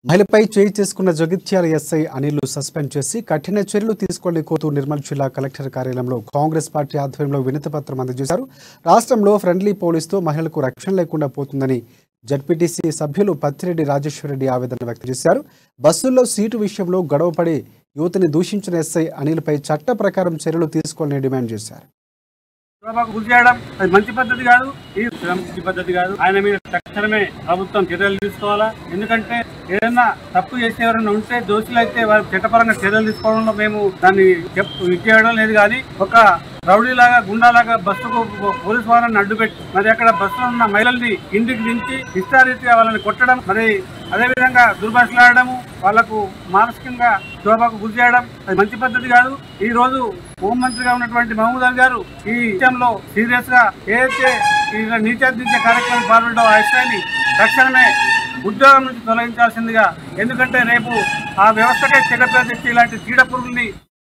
మహిళపై చేయి చేసుకున్న Jagtial SI Anil suspend చేసి కఠిన చర్యలు తీసుకోవాలని కోరుతూ నిర్మల్ జిల్లా కలెక్టర్ కార్యాలయంలో కాంగ్రెస్ పార్టీ ఆధ్వర్యంలో వినతి పత్రం అందజేశారు రాష్ట్రంలో ఫ్రెండ్లీ పోలీసుతో మహిళలకు రక్షణ లేకుండా పోతుందని జడ్పీటీసీ సభ్యులు పత్తిరెడ్డి రాజేశ్వరరెడ్డి ఆవేదన వ్యక్తం చేశారు బస్సుల్లో సీటు విషయంలో గొడవపడి యువతిని దూషించిన ఎస్ఐ అనిల్పై చట్ట ప్రకారం చర్యలు తీసుకోవాలని డిమాండ్ చేశారు చంద్రబాబు గురి చేయడం అది మంచి పద్ధతి కాదు ఇది మంచి పద్ధతి కాదు ఆయన మీద తక్షణమే ప్రభుత్వం చర్యలు తీసుకోవాలా ఎందుకంటే ఏదైనా తప్పు చేసే ఎవరైనా ఉంటే దోషులు అయితే వారి చట్టపరంగా చర్యలు తీసుకోవడంలో మేము దాన్ని చెప్పు ఇచ్చేయడం లేదు కానీ ఒక రౌడీలాగా గుండాలాగా బస్సుకు పోలీసు వారిని అడ్డుపెట్టి మరి అక్కడ బస్సులో ఉన్న మహిళల్ని ఇంటికి దించి ఇష్టారీతిగా వాళ్ళని కొట్టడం మరి అదేవిధంగా దుర్భాషలాడము వాళ్లకు మానసికంగా శోభకు గురి చేయడం అది మంచి పద్ధతి కాదు ఈ రోజు హోంమంత్రిగా ఉన్నటువంటి మహమూద్ అలీ గారు ఈ విషయంలో సీరియస్ గా ఏదైతే ఈ నీచాదించే కార్యక్రమం పాల్గొనడం ఆ విషయాన్ని తక్షణమే ఉద్యోగం నుంచి తొలగించాల్సిందిగా ఎందుకంటే రేపు ఆ వ్యవస్థకే చెడ్డ పేరు తెచ్చి ఇలాంటి చీడ పురుగుల్ని